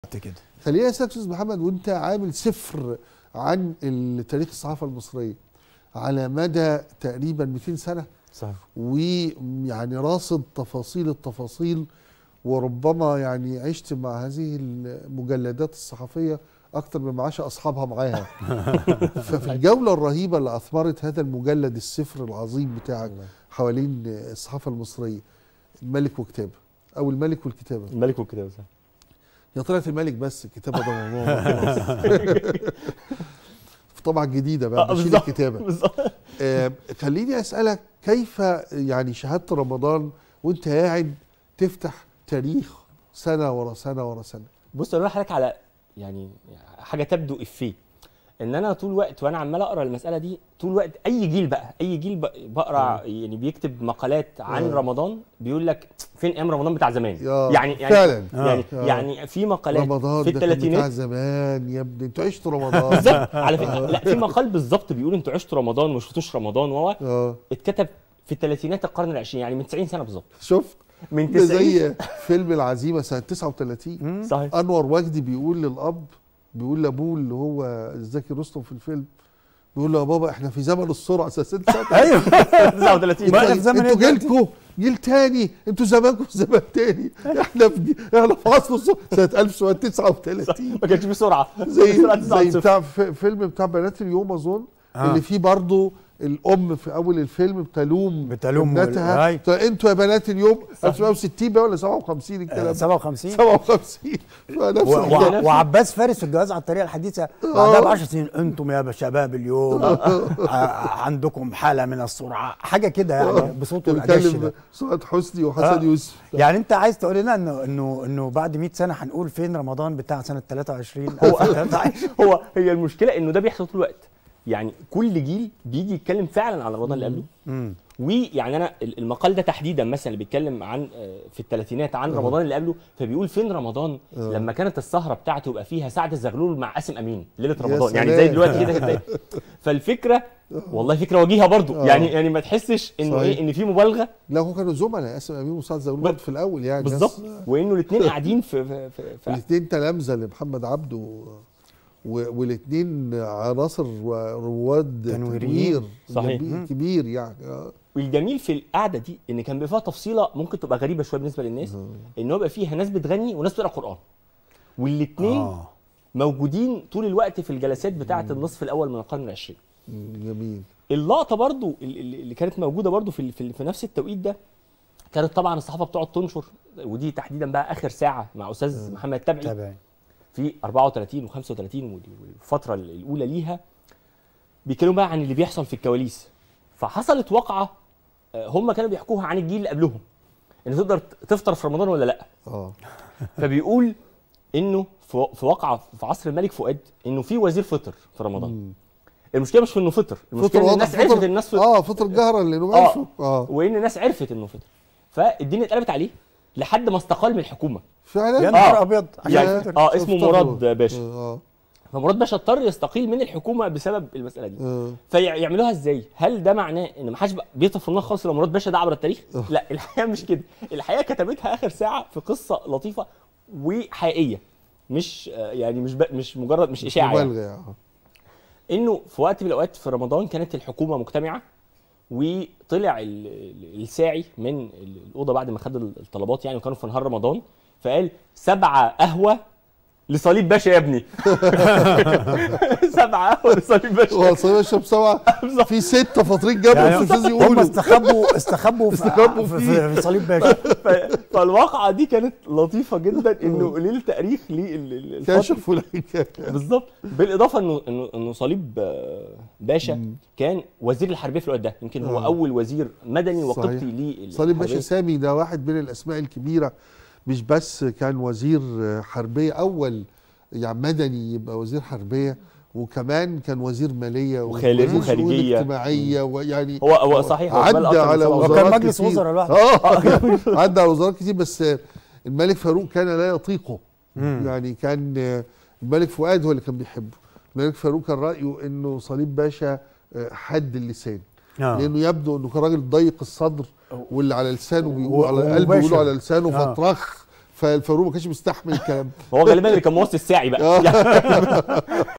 كده خليني اسالك استاذ محمد وانت عامل سفر عن تاريخ الصحافه المصريه على مدى تقريبا 200 سنه صحيح ويعني راصد تفاصيل التفاصيل وربما يعني عشت مع هذه المجلدات الصحفيه اكتر مما عاش اصحابها معاها ففي الجوله الرهيبه اللي اثمرت هذا المجلد السفر العظيم بتاعك حوالين الصحافه المصريه الملك وكتابه او الملك والكتابه الملك والكتابه صح يا طلعت الملك بس الكتابه ده موضوع في طبعه جديده بقى آه، بشيل بالظبط. الكتابه بالظبط آه، خليني اسالك كيف يعني شهدت رمضان وانت قاعد تفتح تاريخ سنه ورا سنه ورا سنه بص انا حضرتك على يعني حاجه تبدو افيه ان انا طول الوقت وانا عمال اقرا المساله دي طول الوقت اي جيل بقى اي جيل بق- بقرا يعني بيكتب مقالات عن آه. رمضان بيقول لك فين ايام رمضان بتاع زمان يا يعني يعني فعلا يعني آه. يعني في مقالات رمضان في ده كان بتاع الثلاثينات زمان يا ابني انتوا عشتوا رمضان بالظبط على فكره لا في مقال بالظبط بيقول انتوا عشتوا رمضان وما شفتوش رمضان وهو اه اتكتب في الثلاثينات القرن العشرين يعني من 90 سنه بالظبط شفت من ده 90 زي فيلم العزيمه سنه 39 صحيح انور وجدي بيقول للاب بيقول لابوه اللي هو زكي رستم في الفيلم بيقول له يا بابا احنا في زمن السرعه اساسا ايوه 39 ما إحنا في زمن انتوا إيه دلوقتي؟ جيلكم جيل تاني انتوا زمانكم في زمن تاني احنا في جي- احنا في عصر السرعه سنه 1939 ما كانش فيه سرعه زي سرعة زي 9 بتاع في- فيلم بتاع بنات اليوم اظن آه. اللي فيه برضه الام في اول الفيلم بتلوم بتلوم ابنتها وال- أي. بتقول انتوا يا بنات اليوم 1960 بقى ولا 57 الكلام ده 57 57 فنفس و- الحكايه و- وعباس فارس في الجواز على الطريقه الحديثه بعدها ب 10 سنين انتم يا شباب اليوم ع- عندكم حاله من السرعه حاجه كده يعني بصوته الادش بيتكلم ده سعاد حسني وحسن آه. يوسف يعني انت عايز تقول لنا انه انه انه بعد 100 سنه هنقول فين رمضان بتاع سنه 23 هو 2023 هو هي المشكله انه ده بيحصل طول الوقت يعني كل جيل بيجي يتكلم فعلا عن رمضان اللي قبله مم. ويعني انا ال- المقال ده تحديدا مثلا اللي بيتكلم عن آه، في الثلاثينات عن رمضان اللي قبله فبيقول فين رمضان لما كانت السهره بتاعته يبقى فيها سعد الزغلول مع قاسم امين ليله يا رمضان يعني سلام. زي دلوقتي كده كده فالفكره والله فكره وجيهه برضو آه. يعني يعني ما تحسش انه صحيح. ايه ان في مبالغه لا هو كانوا زملاء اسم امين وسعد زغلول برضه في الاول يعني بالظبط وانه الاثنين قاعدين في في, في, في الاثنين تلامذه لمحمد عبده و- والاثنين عناصر رواد تنويريين. تنوير صحيح. جميل- كبير يعني آه. والجميل في القعده دي ان كان بيبقى فيها تفصيله ممكن تبقى غريبه شويه بالنسبه للناس ان هو بقى فيها ناس بتغني وناس بتقرا قران والاثنين اه موجودين طول الوقت في الجلسات بتاعه النصف الاول من القرن العشرين مم، جميل اللقطه برضو ال- ال- اللي كانت موجوده برضو في ال- في, ال- في نفس التوقيت ده كانت طبعا الصحافه بتقعد تنشر ودي تحديدا بقى اخر ساعه مع استاذ محمد تبعي تابعي في 34 و35 والفتره الاولى ليها بيتكلموا بقى عن اللي بيحصل في الكواليس فحصلت واقعه آه، هم كانوا بيحكوها عن الجيل اللي قبلهم ان تقدر ت- تفطر في رمضان ولا لا اه فبيقول انه في في واقعه في عصر الملك فؤاد انه في وزير فطر في رمضان مم. المشكله مش في انه فطر المشكله فطر ان واضح الناس عرفت فطر الناس فطر اه فطر جهرا لانه آه. عرفوا اه وان الناس عرفت انه فطر فالدنيا اتقلبت عليه لحد ما استقال من الحكومه فعلا يا نهار آه. ابيض عشان يعني يا- فطر. اه اسمه افترضوا. مراد باشا اه فمراد باشا اضطر يستقيل من الحكومه بسبب المساله دي اه فيعملوها ازاي؟ هل ده معناه ان ما حدش بقى بيطفي في النار خالص لو مراد باشا ده عبر التاريخ؟ لا الحقيقه مش كده، الحقيقه كتبتها اخر ساعه في قصه لطيفه وحقيقيه مش آه، يعني مش ب... مش مجرد مش اشاعه يعني. مبالغه يعني انه في وقت من الاوقات في رمضان كانت الحكومه مجتمعه وطلع ال- ال- الساعي من ال- الاوضه بعد ما خد الطلبات يعني وكانوا في نهار رمضان فقال سبعه قهوه لصليب باشا يا ابني سبعه قهوه لصليب باشا هو صليب الشمس سبعه في ستة فاطرين جنبه يعني الاستاذ هم يقولوا استخبوا استخبوا في, استخبوا في, فيه. في, في صليب باشا ف- فالواقعه دي كانت لطيفه جدا انه ليله تاريخ للفتره كشفوا الحكايه بالظبط بالاضافه انه انه انه صليب آه، باشا كان وزير الحربيه في الوقت ده يمكن هو آه. اول وزير مدني وقبطي صحيح. للحربيه صليب باشا سامي ده واحد من الاسماء الكبيره مش بس كان وزير حربيه اول يعني مدني يبقى وزير حربيه وكمان كان وزير ماليه وخارج- ووزير شؤون وخارجية. اجتماعيه ويعني هو هو صحيح هو اتبنى عدى أكتر من على سبعة وكان وزارات مجلس كتير. وزراء لوحده. اه عدى على وزارات كتير بس الملك فاروق كان لا يطيقه يعني كان الملك فؤاد هو اللي كان بيحبه الملك فاروق كان رايه انه صليب باشا حد اللسان آه. لانه يبدو انه كان راجل ضيق الصدر واللي على لسانه بيقول و- على قلبه ومباشر. بيقولوا على لسانه آه. فطرخ فالفاروق ما كانش مستحمل الكلام هو غالبا اللي كان موصي الساعي بقى آه. يعني